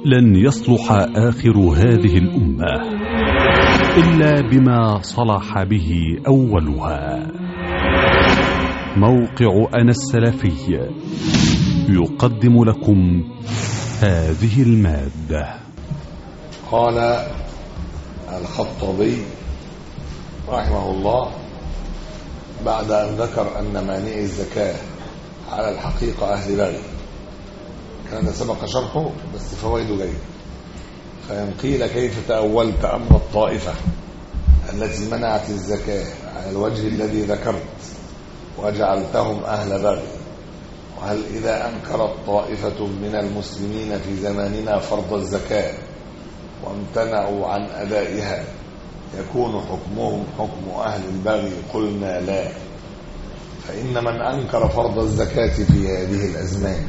لن يصلح آخر هذه الأمة إلا بما صلح به أولها موقع أنا السلفي يقدم لكم هذه المادة قال الخطابي رحمه الله بعد أن ذكر أن مانع الزكاة على الحقيقة أهل بغي كان سبق شرحه بس فوائده جيدة فإن قيل كيف تأولت أمر الطائفة التي منعت الزكاة على الوجه الذي ذكرت وجعلتهم أهل بغي وهل إذا أنكرت طائفة من المسلمين في زماننا فرض الزكاة وامتنعوا عن أدائها يكون حكمهم حكم أهل البغي قلنا لا فإن من أنكر فرض الزكاة في هذه الأزمان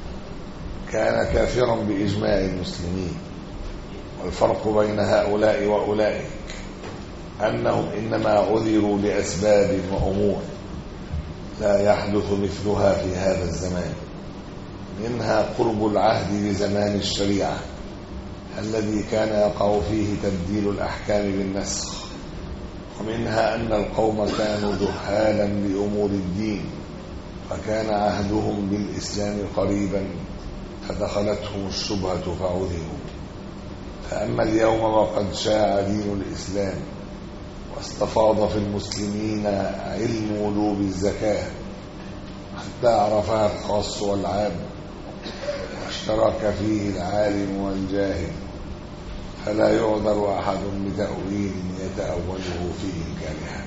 كان كافرا بإجماع المسلمين والفرق بين هؤلاء وأولئك أنهم إنما عذروا لأسباب وأمور لا يحدث مثلها في هذا الزمان منها قرب العهد بزمان الشريعة الذي كان يقع فيه تبديل الأحكام بالنسخ ومنها أن القوم كانوا جهالا بأمور الدين فكان عهدهم بالإسلام قريبا فدخلتهم الشبهة فعذروا فأما اليوم وقد شاع دين الإسلام واستفاض في المسلمين علم وجوب الزكاة حتى عرفها الخاص والعام واشترك فيه العالم والجاهل فلا يعذر أحد بتأويل يتأوله فيه الكارهة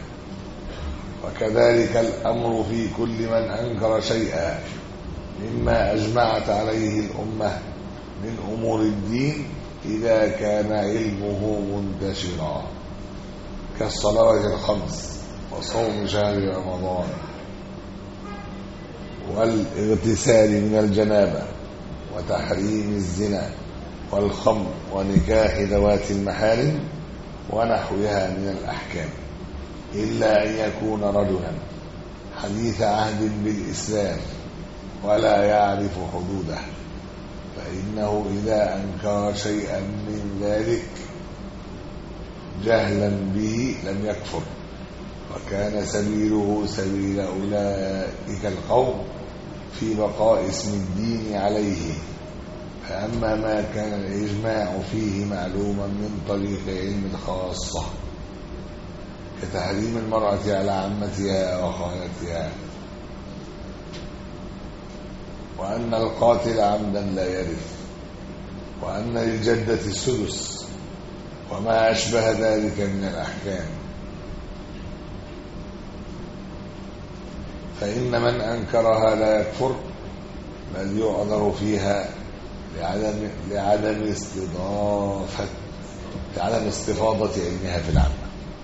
وكذلك الأمر في كل من أنكر شيئا مما أجمعت عليه الأمة من أمور الدين إذا كان علمه منتشرا كالصلوات الخمس وصوم شهر رمضان والاغتسال من الجنابة وتحريم الزنا والخمر ونكاح ذوات المحارم ونحوها من الأحكام إلا أن يكون رجلا حديث عهد بالإسلام ولا يعرف حدوده فإنه إذا أنكر شيئا من ذلك جهلا به لم يكفر وكان سبيله سبيل أولئك القوم في بقاء اسم الدين عليه فأما ما كان الإجماع فيه معلوما من طريق علم الخاصة كتحريم المرأة على عمتها وخالتها وأن القاتل عمدا لا يرث وأن للجدة السدس وما أشبه ذلك من الأحكام فإن من أنكرها لا يكفر بل يعذر فيها لعدم لعدم استضافة لعدم استفاضة علمها في العامة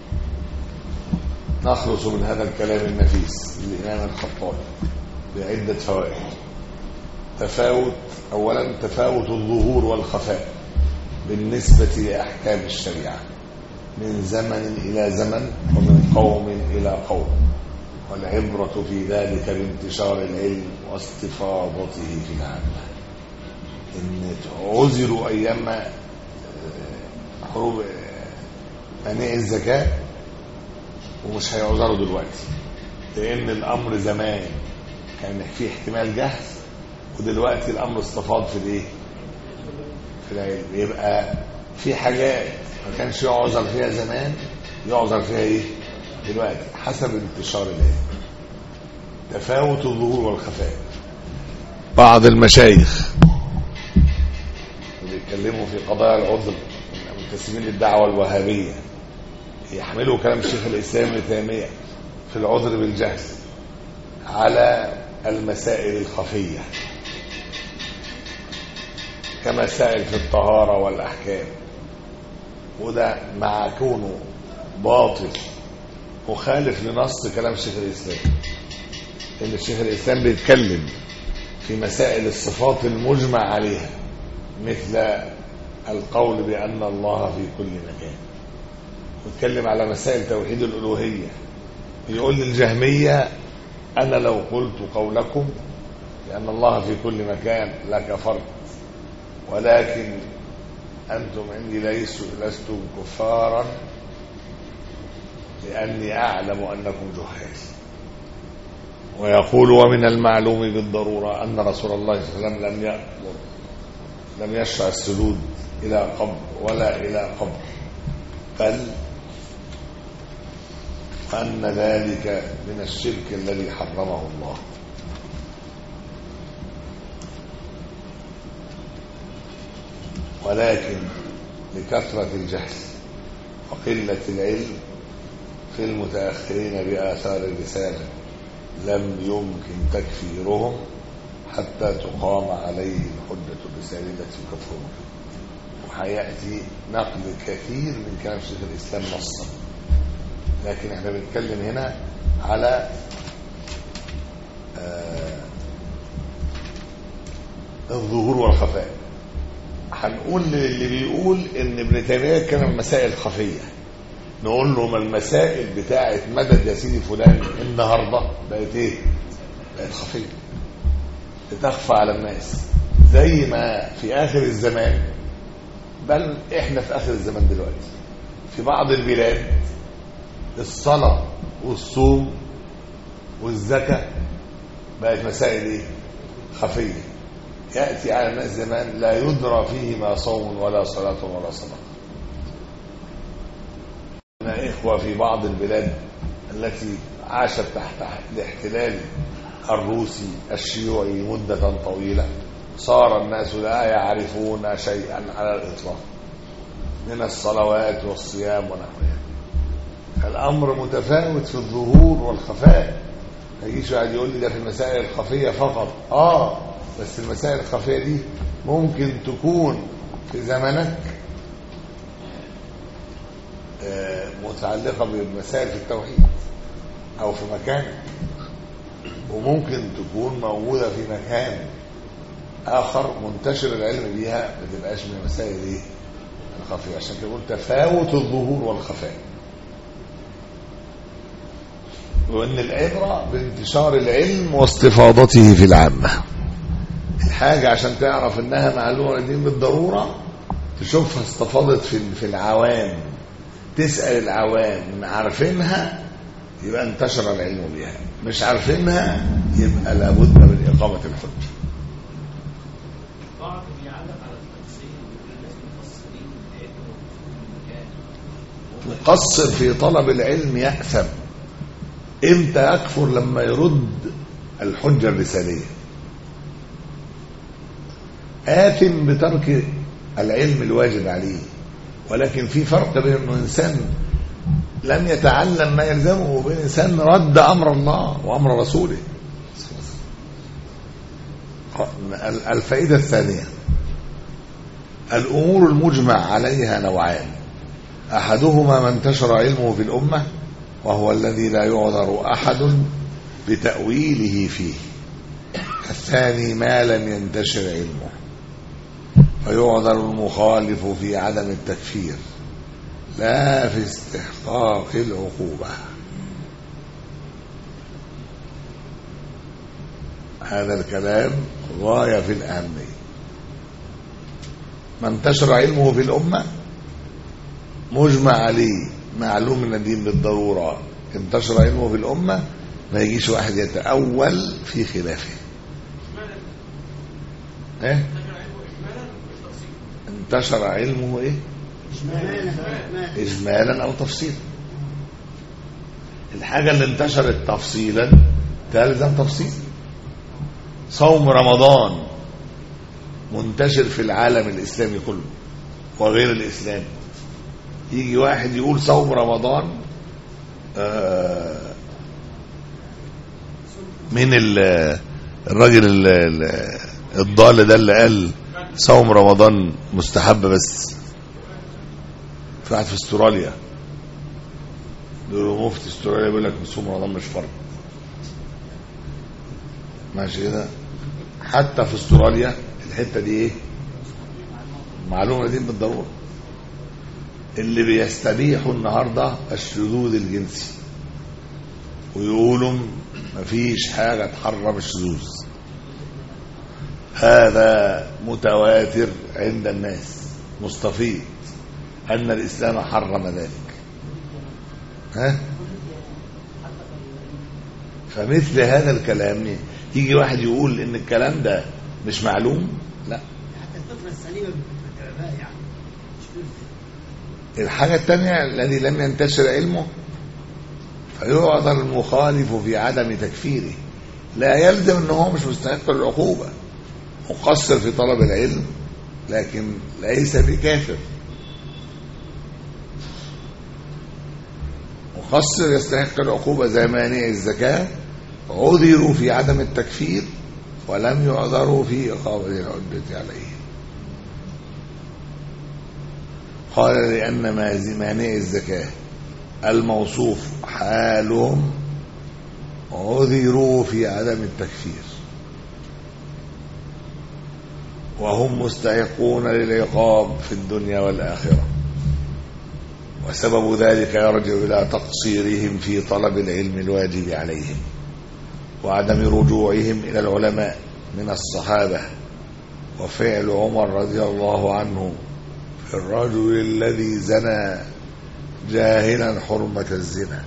نخلص من هذا الكلام النفيس للإمام الخطابي بعدة فوائد تفاوت أولا تفاوت الظهور والخفاء بالنسبة لأحكام الشريعة من زمن إلى زمن ومن قوم إلى قوم والعبرة في ذلك بانتشار العلم واستفاضته في العامة إن عذروا أيام حروب منع الزكاة ومش هيعذروا دلوقتي لأن الأمر زمان كان فيه احتمال جهل ودلوقتي الأمر استفاض في الإيه؟ في العلم يبقى في حاجات ما كانش يعذر فيها زمان يعذر فيها إيه؟ دلوقتي حسب انتشار العلم تفاوت الظهور والخفاء بعض المشايخ بيتكلموا في قضايا العذر منتسبين للدعوة الوهابية يحملوا كلام الشيخ الإسلام ابن تيمية في العذر بالجهل على المسائل الخفية كمسائل في الطهارة والأحكام وده مع كونه باطل مخالف لنص كلام شيخ الإسلام إن الشيخ الإسلام بيتكلم في مسائل الصفات المجمع عليها مثل القول بأن الله في كل مكان ويتكلم على مسائل توحيد الألوهية يقول للجهمية أنا لو قلت قولكم بأن الله في كل مكان لكفرت ولكن أنتم عندي ليس لستم كفارا لأني أعلم أنكم جهال ويقول ومن المعلوم بالضرورة أن رسول الله صلى الله عليه وسلم لم يأمر لم يشرع السجود إلى قبر ولا إلى قبر بل أن ذلك من الشرك الذي حرمه الله ولكن لكثرة الجهل وقلة العلم في المتأخرين بآثار الرسالة لم يمكن تكفيرهم حتى تقام عليه الحجة الرسالية التي يكفرون وهيأتي نقل كثير من كلام شيخ الإسلام نصا لكن احنا بنتكلم هنا على آه الظهور والخفاء هنقول للي بيقول ان ابن تيميه كان المسائل خفيه نقول له ما المسائل بتاعه مدد يا سيدي فلان النهارده بقت ايه؟ بقت خفيه بتخفى على الناس زي ما في اخر الزمان بل احنا في اخر الزمان دلوقتي في بعض البلاد الصلاه والصوم والزكاه بقت مسائل ايه؟ خفيه يأتي على الناس زمان لا يدرى فيه ما صوم ولا صلاة ولا صدقة أنا إخوة في بعض البلاد التي عاشت تحت الاحتلال الروسي الشيوعي مدة طويلة صار الناس لا يعرفون شيئا على الإطلاق من الصلوات والصيام ونحوها الأمر متفاوت في الظهور والخفاء ما يجيش واحد يقول لي ده في المسائل الخفية فقط آه بس المسائل الخفية دي ممكن تكون في زمنك متعلقة بمسائل في التوحيد أو في مكانك وممكن تكون موجودة في مكان آخر منتشر العلم بيها ما تبقاش من المسائل دي الخفية عشان كده قلت تفاوت الظهور والخفاء وإن العبرة بانتشار العلم واستفاضته في العامة الحاجة عشان تعرف انها معلومة دي بالضرورة تشوفها استفاضت في في العوام تسأل العوام عارفينها يبقى انتشر العلم بها مش عارفينها يبقى لابد من إقامة الحجة بعض بيعلق على التفسير والناس مفسرين بتاعتهم مقصر في طلب العلم يأثم امتى يكفر لما يرد الحجة الرسالية آثم بترك العلم الواجب عليه ولكن في فرق بين انه انسان لم يتعلم ما يلزمه وبين انسان رد امر الله وامر رسوله الفائده الثانيه الامور المجمع عليها نوعان احدهما ما انتشر علمه في الامه وهو الذي لا يعذر احد بتاويله فيه الثاني ما لم ينتشر علمه فيعذر المخالف في عدم التكفير لا في استحقاق العقوبة هذا الكلام غاية في الأهمية ما انتشر علمه في الأمة مجمع عليه معلوم من الدين بالضرورة انتشر علمه في الأمة ما يجيش واحد يتأول في خلافه ايه انتشر علمه ايه اجمالا او تفصيلا الحاجه اللي انتشرت تفصيلا تلزم تفصيل صوم رمضان منتشر في العالم الاسلامي كله وغير الاسلامي يجي واحد يقول صوم رمضان آه من الراجل الضال ده اللي قال صوم رمضان مستحب بس في واحد في استراليا بيقولوا مفتي استراليا بيقول لك صوم رمضان مش فرض ماشي كده حتى في استراليا الحته دي ايه معلومه دي بالضروره اللي بيستبيحوا النهارده الشذوذ الجنسي ويقولوا مفيش حاجه تحرم الشذوذ هذا متواتر عند الناس مستفيض أن الإسلام حرم ذلك ها فمثل هذا الكلام يجي واحد يقول ان الكلام ده مش معلوم لا حتى الفطرة السليمة بالعلماء يعني مش كل الحاجة الثانية الذي لم ينتشر علمه فيعذر المخالف في عدم تكفيره لا يلزم ان هو مش مستحق العقوبة مقصر في طلب العلم لكن ليس بكافر مقصر يستحق العقوبة زي مانع الزكاة عذروا في عدم التكفير ولم يعذروا في إقامة العدة عليه قال لأن ما- مانع الزكاة الموصوف حالهم عذروا في عدم التكفير وهم مستحقون للعقاب في الدنيا والآخرة وسبب ذلك يرجع إلى تقصيرهم في طلب العلم الواجب عليهم وعدم رجوعهم إلى العلماء من الصحابة وفعل عمر رضي الله عنه في الرجل الذي زنى جاهلا حرمة الزنا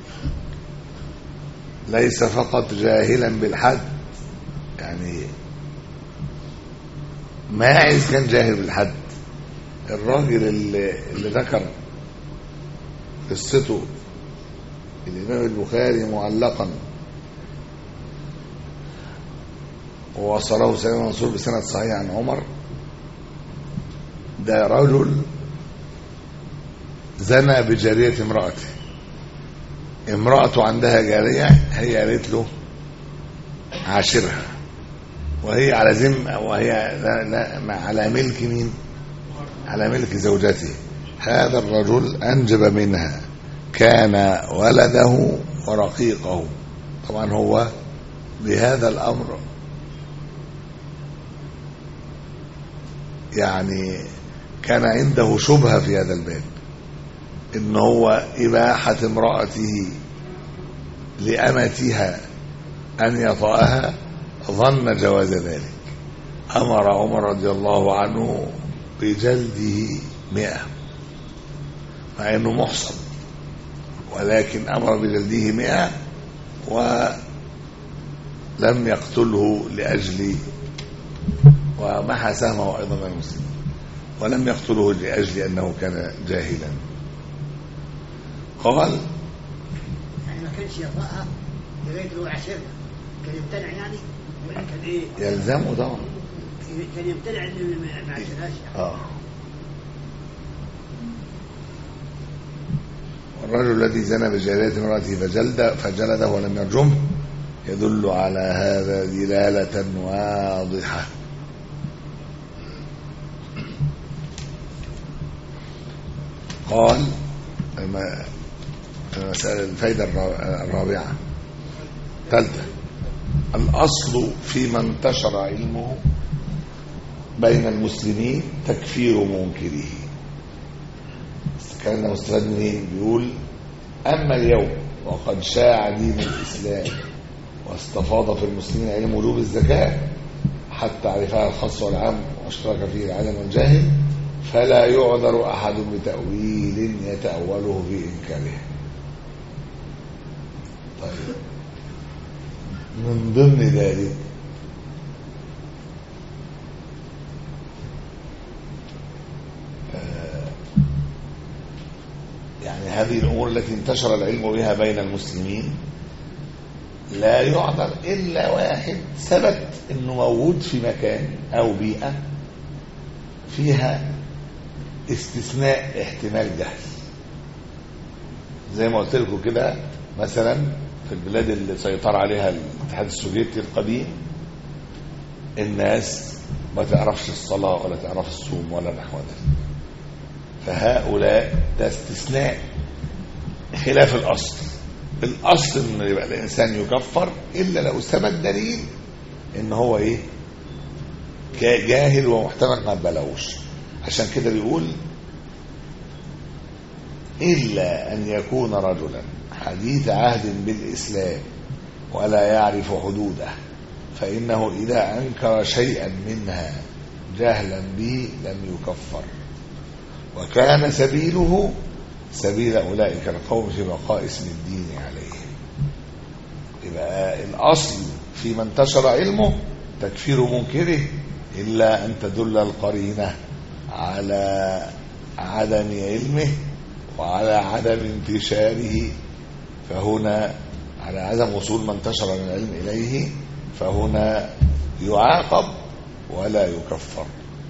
ليس فقط جاهلا بالحد يعني ماعز كان جاهل بالحد الراجل اللي, اللي ذكر قصته الإمام البخاري معلقا ووصله سليم منصور بسند صحيح عن عمر ده رجل زنى بجارية امرأته امرأته عندها جارية هي قالت له عاشرها وهي على ذم وهي لا لا ما- على ملك مين على ملك زوجته هذا الرجل أنجب منها كان ولده ورقيقه طبعا هو بهذا الأمر يعني كان عنده شبهة في هذا الباب ان هو إباحة امرأته لأمتها أن يطأها ظن جواز ذلك أمر عمر رضي الله عنه بجلده مئة مع أنه محصن ولكن أمر بجلده مئة ولم يقتله لأجل ومحى سهمه أيضا من المسلمين ولم يقتله لأجل أنه كان جاهلا قال يعني ما كانش يطأها لغاية لو عشرها كان يمتنع يعني ولا كان ايه؟ يلزمه طبعا كان يمتنع انه ما ما عشرهاش يعني آه. والرجل الذي زنى بجارية امرأته فجلد فجلده ولم يرجمه يدل على هذا دلالة واضحة قال الم- المسألة الفايدة الرا- الرابعة ثالثة الأصل فيما انتشر علمه بين المسلمين تكفير منكره الكلام ده مستفاد منين بيقول أما اليوم وقد شاع دين الإسلام واستفاض في المسلمين علم وجوب الزكاة حتى عرفها الخاص والعام واشترك فيه العالم والجاهل فلا يعذر أحد بتأويل يتأوله في إنكاره طيب من ضمن ذلك يعني هذه الأمور التي انتشر العلم بها بين المسلمين لا يعذر إلا واحد ثبت أنه موجود في مكان أو بيئة فيها استثناء احتمال جهل زي ما قلت لكم كده مثلا في البلاد اللي سيطر عليها الاتحاد السوفيتي القديم الناس ما تعرفش الصلاة ولا تعرف الصوم ولا نحو ذلك فهؤلاء ده استثناء خلاف الأصل الأصل إن يبقى الإنسان يكفر إلا لو ثبت دليل إن هو إيه كا- جاهل ومحتمل ما بلغوش عشان كده بيقول إلا أن يكون رجلا حديث عهد بالإسلام ولا يعرف حدوده فإنه إذا أنكر شيئا منها جهلا به لم يكفر وكان سبيله سبيل أولئك القوم في بقاء اسم الدين عليهم يبقى الأصل في من انتشر علمه تكفير منكره إلا أن تدل القرينة على عدم علمه وعلى عدم انتشاره فهنا على عدم وصول من انتشر من العلم إليه فهنا يعاقب ولا يكفر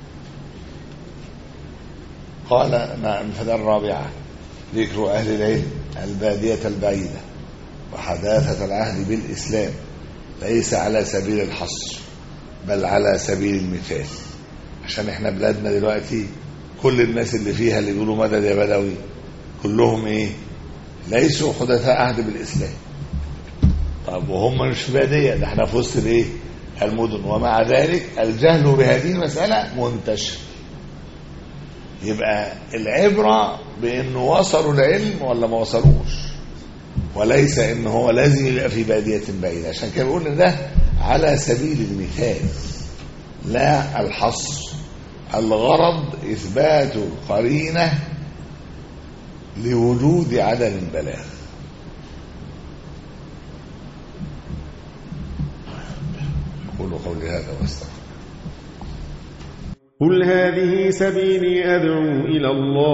قال نعم الفدى الرابعة ذكر أهل العلم البادية البعيدة وحداثة العهد بالإسلام ليس على سبيل الحصر بل على سبيل المثال عشان احنا بلادنا دلوقتي كل الناس اللي فيها اللي بيقولوا مدد يا بدوي كلهم ايه ليسوا حدثاء عهد بالإسلام طب وهم مش في بادية ده احنا في وسط الايه المدن ومع ذلك الجهل بهذه المسألة منتشر يبقى العبرة بانه وصلوا العلم ولا ما وصلوش وليس ان هو لازم يبقى في بادية بعيدة عشان كده بيقول ان ده على سبيل المثال لا الحصر الغرض اثبات قرينة لوجود عدم البلاغ قولوا قولي هذا واستغفر قل هذه سبيلي أدعو إلى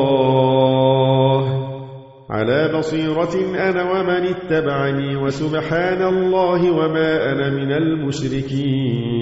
الله على بصيرة أنا ومن اتبعني وسبحان الله وما أنا من المشركين